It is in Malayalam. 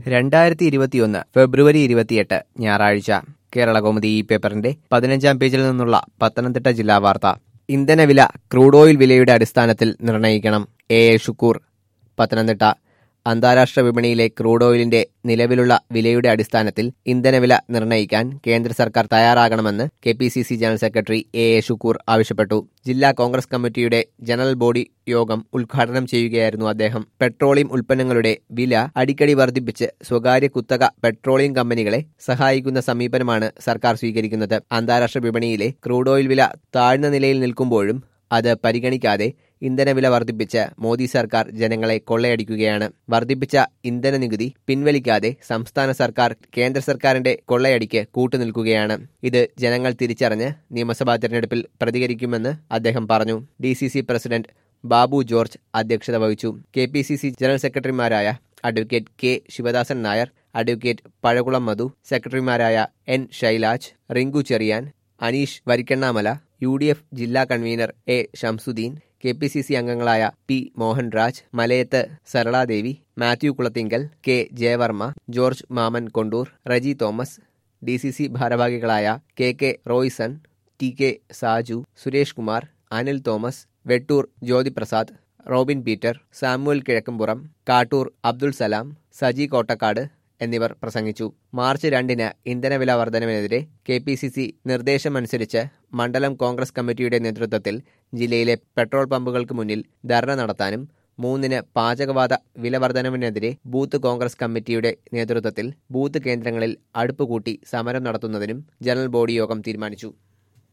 രണ്ടായിരത്തി ഇരുപത്തിയൊന്ന് ഫെബ്രുവരി ഇരുപത്തിയെട്ട് ഞായറാഴ്ച കേരളകൗമുദി ഈ പേപ്പറിന്റെ പതിനഞ്ചാം പേജിൽ നിന്നുള്ള പത്തനംതിട്ട ജില്ലാ വാർത്ത ഇന്ധനവില ക്രൂഡ് ഓയിൽ വിലയുടെ അടിസ്ഥാനത്തിൽ നിർണ്ണയിക്കണം എ എ ഷുക്കൂർ പത്തനംതിട്ട അന്താരാഷ്ട്ര വിപണിയിലെ ക്രൂഡ് ഓയിലിന്റെ നിലവിലുള്ള വിലയുടെ അടിസ്ഥാനത്തിൽ ഇന്ധനവില നിർണ്ണയിക്കാൻ കേന്ദ്ര സർക്കാർ തയ്യാറാകണമെന്ന് K P C C general secretary A A Shukoor ആവശ്യപ്പെട്ടു ജില്ലാ കോൺഗ്രസ് കമ്മിറ്റിയുടെ ജനറൽ ബോഡി യോഗം ഉദ്ഘാടനം ചെയ്യുകയായിരുന്നു അദ്ദേഹം പെട്രോളിയം ഉൽപ്പന്നങ്ങളുടെ വില അടിക്കടി വർദ്ധിപ്പിച്ച് സ്വകാര്യ കുത്തക പെട്രോളിയം കമ്പനികളെ സഹായിക്കുന്ന സമീപനമാണ് സർക്കാർ സ്വീകരിക്കുന്നത് അന്താരാഷ്ട്ര വിപണിയിലെ ക്രൂഡ് ഓയിൽ വില താഴ്ന്ന നിലയിൽ നിൽക്കുമ്പോഴും അത് പരിഗണിക്കാതെ ഇന്ധനവില വർദ്ധിപ്പിച്ച് മോദി സർക്കാർ ജനങ്ങളെ കൊള്ളയടിക്കുകയാണ് വർദ്ധിപ്പിച്ച ഇന്ധന നികുതി പിൻവലിക്കാതെ സംസ്ഥാന സർക്കാർ കേന്ദ്ര സർക്കാരിന്റെ കൊള്ളയടിക്ക് കൂട്ടുനിൽക്കുകയാണ് ഇത് ജനങ്ങൾ തിരിച്ചറിഞ്ഞ് നിയമസഭാ തെരഞ്ഞെടുപ്പിൽ പ്രതികരിക്കുമെന്ന് അദ്ദേഹം പറഞ്ഞു D C C president Babu George അധ്യക്ഷത വഹിച്ചു K P C C general സെക്രട്ടറിമാരായ advocate K Sivadasan Nair advocate Pazhakulam Madhu സെക്രട്ടറിമാരായ N Shailaj Rinku Cherian Aneesh Varikkannamala U D F ജില്ലാ convener A Shamsuddin K P C C അംഗങ്ങളായ P Mohanraj Malayath Saraladevi Mathew Kulathinkal K Jayavarma George Mammen Kondoor Reji Thomas D C C ഭാരവാഹികളായ K K Royson T K Saju Suresh Kumar Anil Thomas Vettoor Jyothiprasad Robin Peter Samuel Kizhakkampuram Kattoor Abdul Salam Saji Kottakkad എന്നിവർ പ്രസംഗിച്ചു മാർച്ച് രണ്ടിന് ഇന്ധനവില വർധനവിനെതിരെ കെ പി സി സി നിർദ്ദേശമനുസരിച്ച് മണ്ഡലം കോൺഗ്രസ് കമ്മിറ്റിയുടെ നേതൃത്വത്തിൽ ജില്ലയിലെ പെട്രോൾ പമ്പുകൾക്ക് മുന്നിൽ ധർണ നടത്താനും മൂന്നിന് പാചകവാത വില വർധനവിനെതിരെ ബൂത്ത് കോൺഗ്രസ് കമ്മിറ്റിയുടെ നേതൃത്വത്തിൽ ബൂത്ത് കേന്ദ്രങ്ങളിൽ അടുപ്പുകൂട്ടി സമരം നടത്തുന്നതിനും ജനറൽ ബോഡി യോഗം തീരുമാനിച്ചു